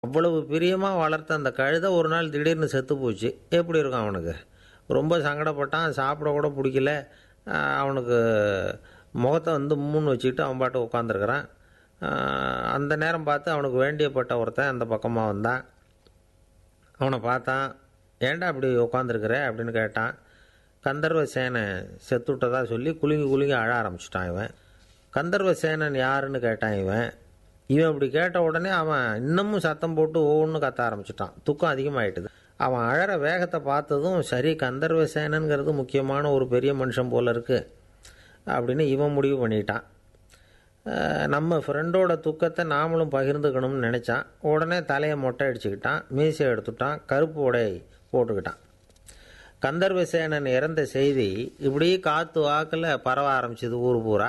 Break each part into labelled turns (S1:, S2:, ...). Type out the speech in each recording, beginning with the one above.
S1: அவ்வளவு பிரியமாக வளர்த்த அந்த கழுதை ஒரு நாள் திடீர்னு செத்து போச்சு எப்படி இருக்கும் அவனுக்கு ரொம்ப சங்கடப்பட்டான் சாப்பிட கூட பிடிக்கல ஆஹ் அவனுக்கு முகத்தை வந்து மூணு வச்சுக்கிட்டு அவன் பாட்டு உட்காந்துருக்கிறான் அந்த நேரம் பார்த்து அவனுக்கு வேண்டியப்பட்ட ஒருத்தன் அந்த பக்கமாக வந்தான் அவனை பார்த்தான் ஏன்டா அப்படி உட்காந்துருக்குற அப்படின்னு கேட்டான் கந்தர்வ சேனை செத்துட்டதா சொல்லி குலுங்கி குலுங்கி அழ ஆரம்பிச்சிட்டான் இவன் கந்தர்வ சேனன் யாருன்னு கேட்டான் இவன் இவன் இப்படி கேட்ட உடனே அவன் இன்னமும் சத்தம் போட்டு ஒவ்வொன்று கத்த ஆரம்பிச்சிட்டான் துக்கம் அதிகமாயிட்டுது அவன் அழற வேகத்தை பார்த்ததும் சரி கந்தர்வ சேனனுங்கிறது முக்கியமான ஒரு பெரிய மனுஷன் போல இருக்கு அப்படின்னு இவன் முடிவு பண்ணிட்டான் அஹ் நம்ம ஃப்ரெண்டோட துக்கத்தை நாமளும் பகிர்ந்துக்கணும்னு நினச்சான் உடனே தலையை மொட்டை அடிச்சுக்கிட்டான் மீசை எடுத்துட்டான் கருப்பு உடை போட்டுக்கிட்டான் கந்தர்வசேனன் இறந்த செய்தி இப்படி காற்று வாக்கில் பரவ ஆரம்பிச்சது ஊர் பூரா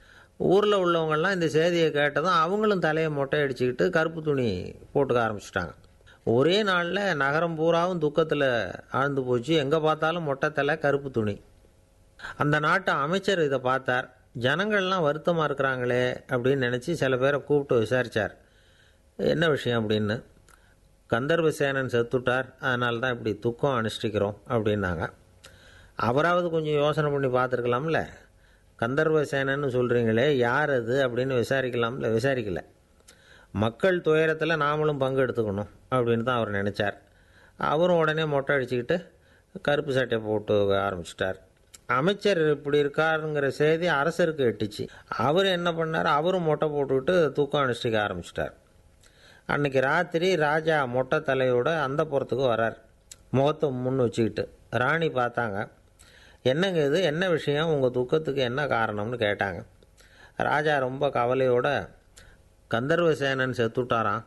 S1: ஊரில் உள்ளவங்கெல்லாம் இந்த செய்தியை கேட்டதும் அவங்களும் தலையை மொட்டை அடிச்சுக்கிட்டு கருப்பு துணி போட்டுக்க ஆரம்பிச்சிட்டாங்க ஒரே நாளில் நகரம் பூராவும் துக்கத்தில் ஆழ்ந்து போச்சு எங்கே பார்த்தாலும் மொட்டை தலை கருப்பு துணி அந்த நாட்டு அமைச்சர் இதை பார்த்தார் ஜனங்கள்லாம் வருத்தமாக இருக்கிறாங்களே அப்படின்னு நினச்சி சில பேரை கூப்பிட்டு விசாரித்தார் என்ன விஷயம் அப்படின்னு கந்தர்வசேனன் செத்துட்டார் அதனால தான் இப்படி துக்கம் அனுஷ்டிக்கிறோம் அப்படின்னாங்க அவராவது கொஞ்சம் யோசனை பண்ணி பார்த்துருக்கலாம்ல கந்தர்வசேனன்னு சொல்கிறீங்களே யார் அது அப்படின்னு விசாரிக்கலாம்ல விசாரிக்கல மக்கள் துயரத்தில் நாமளும் பங்கு எடுத்துக்கணும் அப்படின்னு தான் அவர் நினச்சார் அவரும் உடனே மொட்டை அடிச்சுக்கிட்டு கருப்பு சட்டையை போட்டு ஆரம்பிச்சிட்டார் அமைச்சர் இப்படி இருக்காருங்கிற செய்தி அரசருக்கு எட்டுச்சு அவர் என்ன பண்ணார் அவரும் மொட்டை போட்டுக்கிட்டு தூக்கம் அனுஷ்டிக்க ஆரம்பிச்சிட்டார் அன்னைக்கு ராத்திரி ராஜா மொட்டை தலையோட அந்த புறத்துக்கு வரார் முகத்தை முன் வச்சுக்கிட்டு ராணி பார்த்தாங்க என்னங்க இது என்ன விஷயம் உங்கள் துக்கத்துக்கு என்ன காரணம்னு கேட்டாங்க ராஜா ரொம்ப கவலையோட கந்தர்வசேனன் செத்துட்டாராம்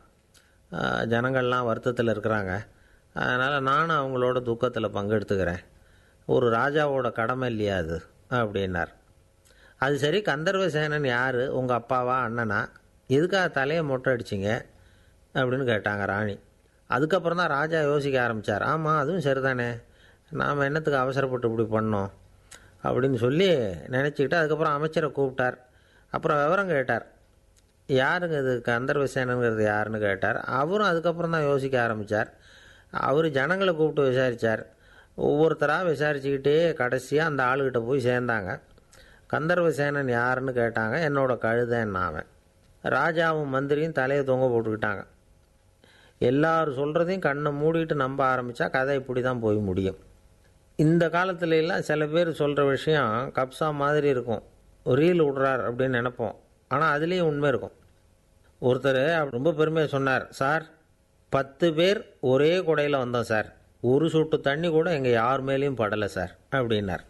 S1: ஆஹ் ஜனங்கள்லாம் வருத்தத்தில் இருக்கிறாங்க அதனால் நானும் அவங்களோட துக்கத்தில் பங்கெடுத்துக்கிறேன் ஒரு ராஜாவோட கடமை இல்லையா அது அப்படின்னார் அது சரி கந்தர்வசேனன் யார் உங்கள் அப்பாவா அண்ணனா எதுக்காக தலையை மொட்டை அடிச்சிங்க அப்படின்னு கேட்டாங்க ராணி அதுக்கப்புறம் தான் ராஜா யோசிக்க ஆரம்பித்தார் ஆமாம் அதுவும் சரிதானே நாம் என்னத்துக்கு அவசரப்பட்டு இப்படி பண்ணோம் அப்படின்னு சொல்லி நினச்சிக்கிட்டு அதுக்கப்புறம் அமைச்சரை கூப்பிட்டார் அப்புறம் விவரம் கேட்டார் யாருங்க இது கந்தர்வசேனங்கிறது யாருன்னு கேட்டார் அவரும் அதுக்கப்புறம் தான் யோசிக்க ஆரம்பித்தார் அவர் ஜனங்களை கூப்பிட்டு விசாரித்தார் ஒவ்வொருத்தராக விசாரிச்சுக்கிட்டே கடைசியாக அந்த ஆளுகிட்ட போய் சேர்ந்தாங்க கந்தர்வசேனன் யாருன்னு கேட்டாங்க என்னோட கழுதைன்னு அவன் ராஜாவும் மந்திரியும் தலையை தொங்க போட்டுக்கிட்டாங்க எல்லாரும் சொல்கிறதையும் கண்ணை மூடிட்டு நம்ப ஆரம்பித்தா கதை இப்படி தான் போய் முடியும் இந்த காலத்துல எல்லாம் சில பேர் சொல்கிற விஷயம் கப்சா மாதிரி இருக்கும் ரீல் விடுறார் அப்படின்னு நினைப்போம் ஆனால் அதுலேயும் உண்மை இருக்கும் ஒருத்தர் ரொம்ப பெருமையாக சொன்னார் சார் பத்து பேர் ஒரே குடையில் வந்தோம் சார் ஒரு சொட்டு தண்ணி கூட எங்கள் யார் மேலேயும் படலை சார் அப்படின்னார்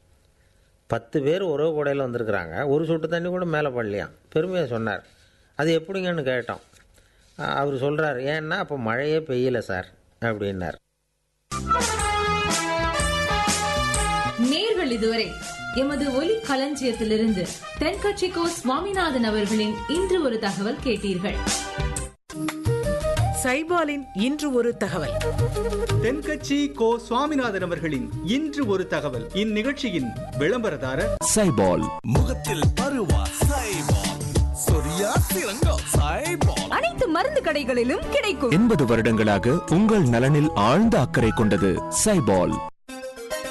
S1: பத்து பேர் ஒரே குடையில் வந்திருக்கிறாங்க ஒரு சொட்டு தண்ணி கூட மேலே படலையாம் பெருமையாக சொன்னார் அது எப்படிங்கன்னு கேட்டோம் அவர் சொல்கிறார் ஏன்னா அப்போ மழையே பெய்யல சார் அப்படின்னார்
S2: நேர்கள் இதுவரை எமது ஒலி களஞ்சியத்திலிருந்து தென்கட்சிக்கோ சுவாமிநாதன் அவர்களின் இன்று ஒரு தகவல் கேட்டீர்கள்
S3: சைபாலின் இன்று ஒரு தகவல்
S4: தென்கட்சி கோ சுவாமிநாதன் அவர்களின் இன்று ஒரு தகவல் இந்நிகழ்ச்சியின் விளம்பரதாரர்
S5: சைபால்
S6: முகத்தில் பருவா சைபால் சொரியா சிறங்கோ சைபால்
S7: அனைத்து மருந்து கடைகளிலும் கிடைக்கும்
S5: எண்பது வருடங்களாக உங்கள் நலனில் ஆழ்ந்த அக்கறை கொண்டது சைபால்